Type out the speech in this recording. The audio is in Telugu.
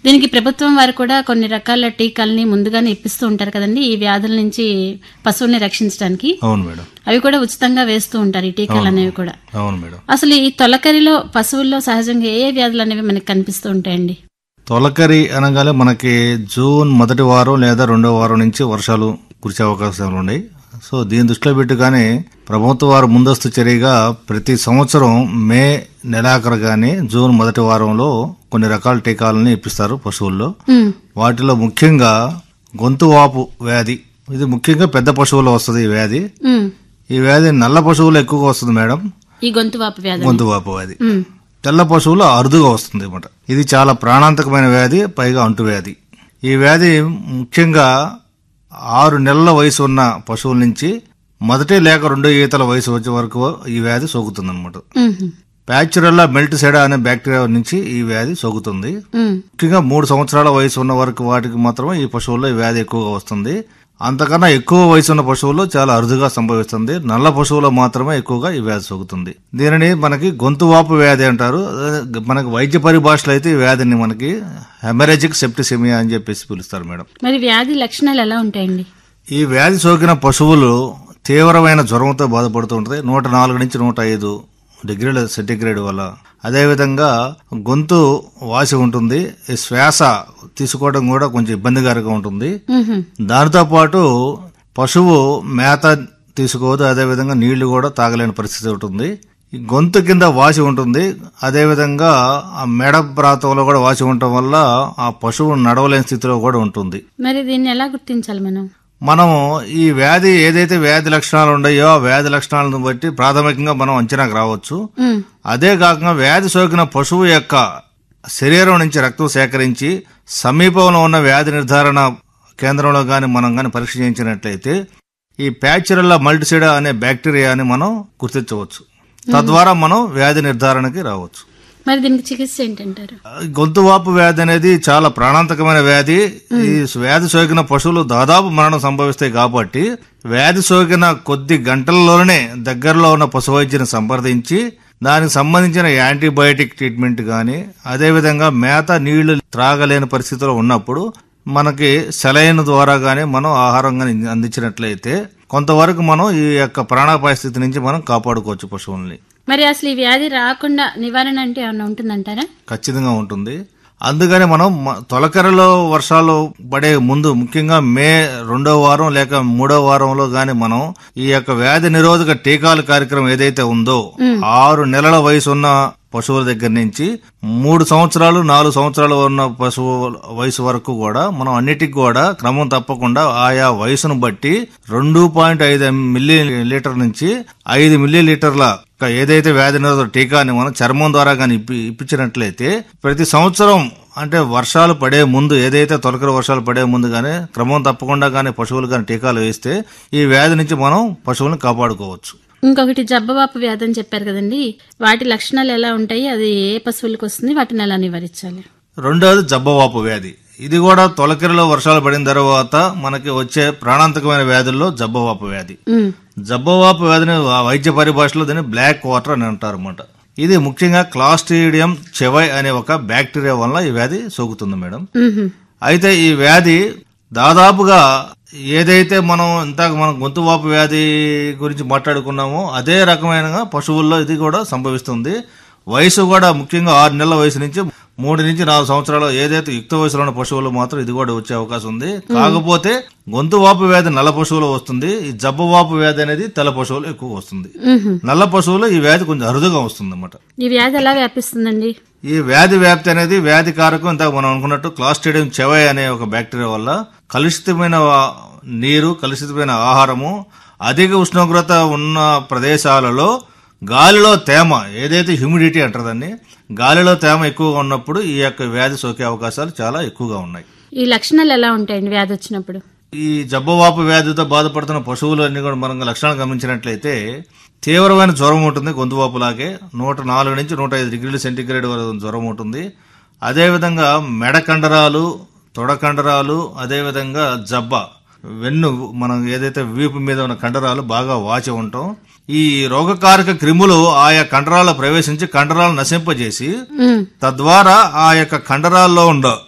దీనికి ప్రభుత్వం వారు కూడా కొన్ని రకాల టీకాలని ముందుగానే ఇప్పిస్తూ ఉంటారు కదండి ఈ వ్యాధుల నుంచి పశువుల్ని రక్షించడానికి అవును మేడం అవి కూడా ఉచితంగా వేస్తూ ఉంటారు ఈ టీకాలు అనేవి కూడా అవును మేడం అసలు ఈ తొలకరిలో పశువుల్లో సహజంగా ఏ ఏ వ్యాధులు అనేవి మనకి కనిపిస్తూ ఉంటాయండి తొలకరి అనగానే మనకి జూన్ మొదటి వారం లేదా రెండో వారం నుంచి వర్షాలు కురిసే అవకాశాలు ఉన్నాయి సో దీని దృష్టిలో పెట్టుగానే ప్రభుత్వ వారు ముందస్తు చర్యగా ప్రతి సంవత్సరం మే నెలాఖరు గాని జూన్ మొదటి వారంలో కొన్ని రకాల టీకాలని ఇప్పిస్తారు పశువుల్లో ఉమ్, వాటిలో ముఖ్యంగా గొంతు వాపు వ్యాధి ఇది ముఖ్యంగా పెద్ద పశువుల్లో వస్తుంది ఈ వ్యాధి ఉమ్. ఈ వ్యాధి నల్ల పశువులు ఎక్కువగా వస్తుంది మేడం ఈ గొంతు వాపు వ్యాధి గొంతు వాపు వ్యాధి ఉమ్, తెల్ల పశువులు అరుదుగా వస్తుంది అన్నమాట ఇది చాలా ప్రాణాంతకమైన వ్యాధి పైగా అంటువ్యాధి ఈ వ్యాధి ముఖ్యంగా ఆరు నెలల వయసు ఉన్న పశువుల నుంచి మొదటి లేక రెండో ఈతల వయసు వచ్చే వరకు ఈ వ్యాధి సోకుతుంది అనమాట ఉమ్, ప్యాచురల్లా మెల్ట్ సెడా అనే బ్యాక్టీరియా నుంచి ఈ వ్యాధి సోకుతుంది ఉమ్. ముఖ్యంగా మూడు సంవత్సరాల వయసు ఉన్న వరకు వాటికి మాత్రమే ఈ పశువుల్లో ఈ వ్యాధి ఎక్కువగా వస్తుంది అంతకన్నా ఎక్కువ వయసు ఉన్న పశువుల్లో చాలా అరుదుగా సంభవిస్తుంది నల్ల పశువులో మాత్రమే ఎక్కువగా ఈ వ్యాధి సోకుతుంది దీనిని మనకి గొంతు వాపు వ్యాధి అంటారు అదే మనకి వైద్య పరిభాషలో అయితే ఈ వ్యాధిని మనకి హెమరేజిక్ సెప్టిసిమియా అని చెప్పేసి పిలుస్తారు మేడం మరి వ్యాధి లక్షణాలు ఎలా ఉంటాయండి ఈ వ్యాధి సోకిన పశువులు తీవ్రమైన జ్వరంతో బాధపడుతూ ఉంటుంది నూట నాలుగు నుంచి నూట ఐదు డిగ్రీల సెంటిగ్రేడ్ వల్ల అదేవిధంగా గొంతు వాసి ఉంటుంది ఈ శ్వాస తీసుకోవడం కూడా కొంచెం ఇబ్బందికరంగా ఉంటుంది ఉహుం, దానితో పాటు పశువు మేత తీసుకోవద్దు అదేవిధంగా నీళ్లు కూడా తాగలేని పరిస్థితి ఉంటుంది ఈ గొంతు కింద వాసి ఉంటుంది అదేవిధంగా ఆ మెడ ప్రాంతంలో కూడా వాసి ఉండటం వల్ల ఆ పశువు నడవలేని స్థితిలో కూడా ఉంటుంది మరి దీన్ని ఎలా గుర్తించాలి మనం మనము ఈ వ్యాధి ఏదైతే వ్యాధి లక్షణాలు ఉన్నాయో ఆ వ్యాధి లక్షణాలను బట్టి ప్రాథమికంగా మనం అంచనాకు రావచ్చు ఉమ్, అదే కాకుండా వ్యాధి సోకిన పశువు యొక్క శరీరం నుంచి రక్తం సేకరించి సమీపంలో ఉన్న వ్యాధి నిర్ధారణ కేంద్రంలో గాని మనం గాని పరీక్ష చేయించినట్లయితే ఈ ప్యాచురల్లా మల్టిసిడా అనే బ్యాక్టీరియాని మనం గుర్తించవచ్చు తద్వారా మనం వ్యాధి నిర్ధారణకి రావచ్చు మరి దీనికి చికిత్స ఏంటంటారు గొంతు వాపు వ్యాధి అనేది చాలా ప్రాణాంతకమైన వ్యాధి ఈ వ్యాధి సోకిన పశువులు దాదాపు మరణం సంభవిస్తాయి కాబట్టి వ్యాధి సోకిన కొద్ది గంటల్లోనే దగ్గరలో ఉన్న పశు వైద్యుని సంప్రదించి దానికి సంబంధించిన యాంటీబయాటిక్ ట్రీట్మెంట్ గాని అదేవిధంగా మేత నీళ్లు త్రాగలేని పరిస్థితిలో ఉన్నప్పుడు మనకి సెలైన్ ద్వారా గానీ మనం ఆహారం గాని అందించినట్లయితే కొంతవరకు మనం ఈ యొక్క ప్రాణాపాయ స్థితి నుంచి మనం కాపాడుకోవచ్చు పశువుల్ని మరి అసలు ఈ వ్యాధి రాకుండా నివారణ అంటే ఏమన్నా ఉంటుందంటారా ఖచ్చితంగా ఉంటుంది అందుకని మనం మ- తొలకరలో వర్షాలు పడే ముందు ముఖ్యంగా మే రెండో వారం లేక మూడో వారంలో గాని మనం ఈ యొక్క వ్యాధి నిరోధక టీకాల కార్యక్రమం ఏదైతే ఉందో ఆరు నెలల వయసు ఉన్న పశువుల దగ్గర నుంచి మూడు సంవత్సరాలు నాలుగు సంవత్సరాలు ఉన్న పశువు వయసు వరకు కూడా మనం అన్నిటికి కూడా క్రమం తప్పకుండా ఆయా వయసును బట్టి రెండు పాయింట్ ఐదు మిల్లీ లీటర్ నుంచి ఐదు మిల్లీ లీటర్ల ఒక ఏదైతే వ్యాధి నిరోధక టీకాని మనం చర్మం ద్వారా కానీ ఇప్పి ఇప్పించినట్లయితే ప్రతి సంవత్సరం అంటే వర్షాలు పడే ముందు ఏదైతే తొలకరి వర్షాలు పడే ముందు గానీ క్రమం తప్పకుండా కానీ పశువులు కానీ టీకాలు వేస్తే ఈ వ్యాధి నుంచి మనం పశువులను కాపాడుకోవచ్చు ఇంకొకటి జబ్బవాపు వ్యాధి అని చెప్పారు కదండి వాటి లక్షణాలు ఎలా ఉంటాయి అది ఏ పశువులకు వస్తుంది వాటిని ఎలా నివారించాలి రెండవది జబ్బవాపు వ్యాధి ఇది కూడా తొలకరిలో వర్షాలు పడిన తర్వాత మనకి వచ్చే ప్రాణాంతకమైన వ్యాధుల్లో జబ్బవాపు వ్యాధి ఉమ్, జబ్బవాపు వ్యాధిని వా- వైద్య పరిభాషలో దీన్ని బ్లాక్ వాటర్ అని అంటారు అనమాట ఇది ముఖ్యంగా క్లాస్ట్రీడియం చెవై అనే ఒక బ్యాక్టీరియా వల్ల ఈ వ్యాధి సోకుతుంది మేడం ఉహుం, అయితే ఈ వ్యాధి దాదాపుగా ఏదైతే మనం ఇంతక మనం గొంతు వాపు వ్యాధి గురించి మాట్లాడుకున్నామో అదే రకమైన పశువుల్లో ఇది కూడా సంభవిస్తుంది వయసు కూడా ముఖ్యంగా ఆరు నెలల వయసు నుంచి మూడు నుంచి నాలుగు సంవత్సరాలు ఏదైతే యుక్త వయసులో ఉన్న పశువులు మాత్రం ఇది కూడా వచ్చే అవకాశం ఉంది కాకపోతే గొంతు వాపు వ్యాధి నల్ల పశువులు వస్తుంది ఈ జబ్బు వాపు వ్యాధి అనేది తెల్ల పశువులు ఎక్కువ వస్తుంది ఉహుం. నల్ల పశువులు ఈ వ్యాధి కొంచెం అరుదుగా వస్తుంది అన్నమాట ఈ వ్యాధి ఎలా వ్యాపిస్తుందండి ఈ వ్యాధి వ్యాప్తి అనేది వ్యాధి కారకం ఇంతకు మనం అనుకున్నట్టు క్లాస్ట్రిడియం చెవై అనే ఒక బ్యాక్టీరియా వల్ల కలుషితమైన వా- నీరు కలుషితమైన ఆహారము అధిక ఉష్ణోగ్రత ఉన్న ప్రదేశాలలో గాలిలో తేమ ఏదైతే హ్యూమిడిటీ అంటారు దాన్ని గాలిలో తేమ ఎక్కువగా ఉన్నప్పుడు ఈ యొక్క వ్యాధి సోకే అవకాశాలు చాలా ఎక్కువగా ఉన్నాయి ఈ లక్షణాలు ఎలా ఉంటాయండి వ్యాధి వచ్చినప్పుడు ఈ జబ్బవాపు వ్యాధితో బాధపడుతున్న పశువులు అన్ని కూడా మనం లక్షణాలు గమనించినట్లయితే తీవ్రమైన జ్వరం ఉంటుంది గొంతువాపులాగే నూట నాలుగు నుంచి నూట ఐదు డిగ్రీల సెంటీగ్రేడ్ వరకు జ్వరం ఉంటుంది అదేవిధంగా మెడ కండరాలు తొడ కండరాలు అదేవిధంగా జబ్బ వెన్ను మనం ఏదైతే వీపు మీద ఉన్న కండరాలు బాగా వాచి ఉంటాం ఈ రోగకారక క్రిములు ఆయా కండరాల్లో ప్రవేశించి కండరాలను నశింపజేసి ఉమ్, తద్వారా ఆ యొక్క కండరాల్లో ఉండ